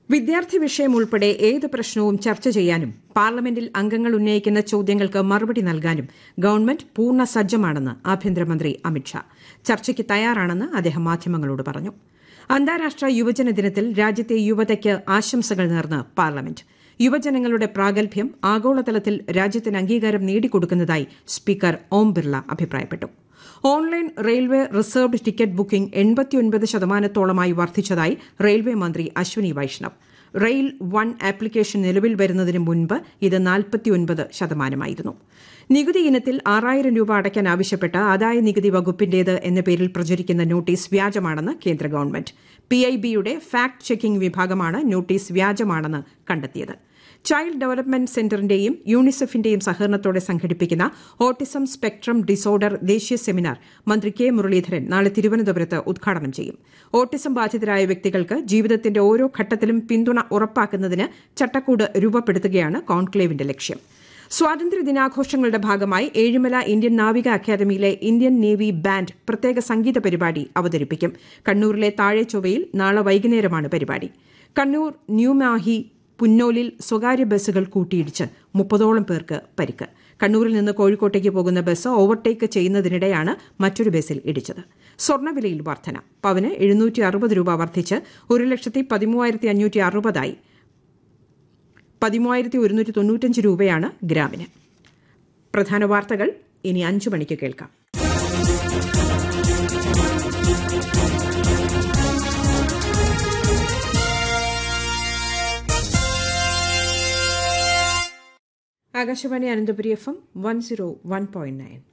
വിദ്യാർത്ഥി വിഷയം ഉൾപ്പെടെ ഏത് പ്രശ്നവും ചർച്ച ചെയ്യാനും പാർലമെന്റിൽ അംഗങ്ങൾ ഉന്നയിക്കുന്ന ചോദ്യങ്ങൾക്ക് മറുപടി നൽകാനും ഗവൺമെന്റ് പൂർണ്ണ സജ്ജമാണെന്ന് ആഭ്യന്തരമന്ത്രി അമിത്ഷാ ചർച്ചയ്ക്ക് തയ്യാറാണെന്ന് അദ്ദേഹം മാധ്യമങ്ങളോട് പറഞ്ഞു അന്താരാഷ്ട്ര യുവജന ദിനത്തിൽ രാജ്യത്തെ യുവതയ്ക്ക് ആശംസകൾ നേർന്ന് പാർലമെന്റ് യുവജനങ്ങളുടെ പ്രാഗൽഭ്യം ആഗോളതലത്തിൽ രാജ്യത്തിന് അംഗീകാരം നേടിക്കൊടുക്കുന്നതായി സ്പീക്കർ ഓം ബിർള അഭിപ്രായപ്പെട്ടു online railway reserved ticket booking എൺപത്തിയൊൻപത് ശതമാനത്തോളമായി വർദ്ധിച്ചതായി റെയിൽവേ മന്ത്രി Ashwini Vaishnaw rail one application നിലവിൽ വരുന്നതിന് മുൻപ് ഇത് നാൽപ്പത്തിയൊൻപത് ശതമാനമായിരുന്നു നികുതി ഇനത്തിൽ ആറായിരം രൂപ അടയ്ക്കാൻ ആവശ്യപ്പെട്ട ആദായ നികുതി വകുപ്പിന്റേത് എന്ന പേരിൽ പ്രചരിക്കുന്ന നോട്ടീസ് വ്യാജമാണെന്ന് കേന്ദ്ര ഗവൺമെന്റ് പിഐബിയുടെ ഫാക്ട് ചെക്കിംഗ് വിഭാഗമാണ് നോട്ടീസ് വ്യാജമാണെന്ന് കണ്ടെത്തിയത് ചൈൽഡ് ഡെവലപ്മെന്റ് സെന്ററിന്റെയും യൂണിസെഫിന്റെയും സഹകരണത്തോടെ സംഘടിപ്പിക്കുന്ന ഓട്ടിസം സ്പെക്ട്രം ഡിസോർഡർ ദേശീയ സെമിനാർ മന്ത്രി കെ മുരളീധരൻ നാളെ തിരുവനന്തപുരത്ത് ഉദ്ഘാടനം ചെയ്യും ഓട്ടിസം ബാധിതരായ വ്യക്തികൾക്ക് ജീവിതത്തിന്റെ ഓരോ ഘട്ടത്തിലും പിന്തുണ ഉറപ്പാക്കുന്നതിന് ചട്ടക്കൂട് രൂപപ്പെടുത്തുകയാണ് കോൺക്ലേവിന്റെ ലക്ഷ്യം സ്വാതന്ത്ര്യ ദിനാഘോഷങ്ങളുടെ ഭാഗമായി ഏഴിമല ഇന്ത്യൻ നാവിക അക്കാദമിയിലെ ഇന്ത്യൻ നേവി ബാൻഡ് പ്രത്യേക സംഗീത പരിപാടി അവതരിപ്പിക്കും കണ്ണൂരിലെ താഴെ ചൊവ്വയിൽ നാളെ വൈകുന്നേരമാണ് പരിപാടി കണ്ണൂർ ന്യൂമാഹി പുന്നോലിൽ സ്വകാര്യ ബസ്സുകൾ കൂട്ടിയിടിച്ച് മുപ്പതോളം പേർക്ക് പരിക്ക് കണ്ണൂരിൽ നിന്ന് കോഴിക്കോട്ടേക്ക് പോകുന്ന ബസ് ഓവർടേക്ക് ചെയ്യുന്നതിനിടെയാണ് മറ്റൊരു ബസ്സിൽ ഇടിച്ചത് സ്വർണ്ണവിലയിൽ വർധന പവന് എഴുന്നൂറ്റി അറുപത് രൂപ വർദ്ധിച്ച് ഒരു ലക്ഷത്തി പതിമൂവായിരത്തി അഞ്ഞൂറ്റി അറുപതായി പതിമൂവായിരത്തി ഒരുന്നൂറ്റി തൊണ്ണൂറ്റഞ്ച് രൂപയാണ് ഗ്രാമിന് പ്രധാന വാർത്തകൾ ഇനി അഞ്ചു മണിക്ക് കേൾക്കാം Akashvani Ananthapuri F M one zero one point nine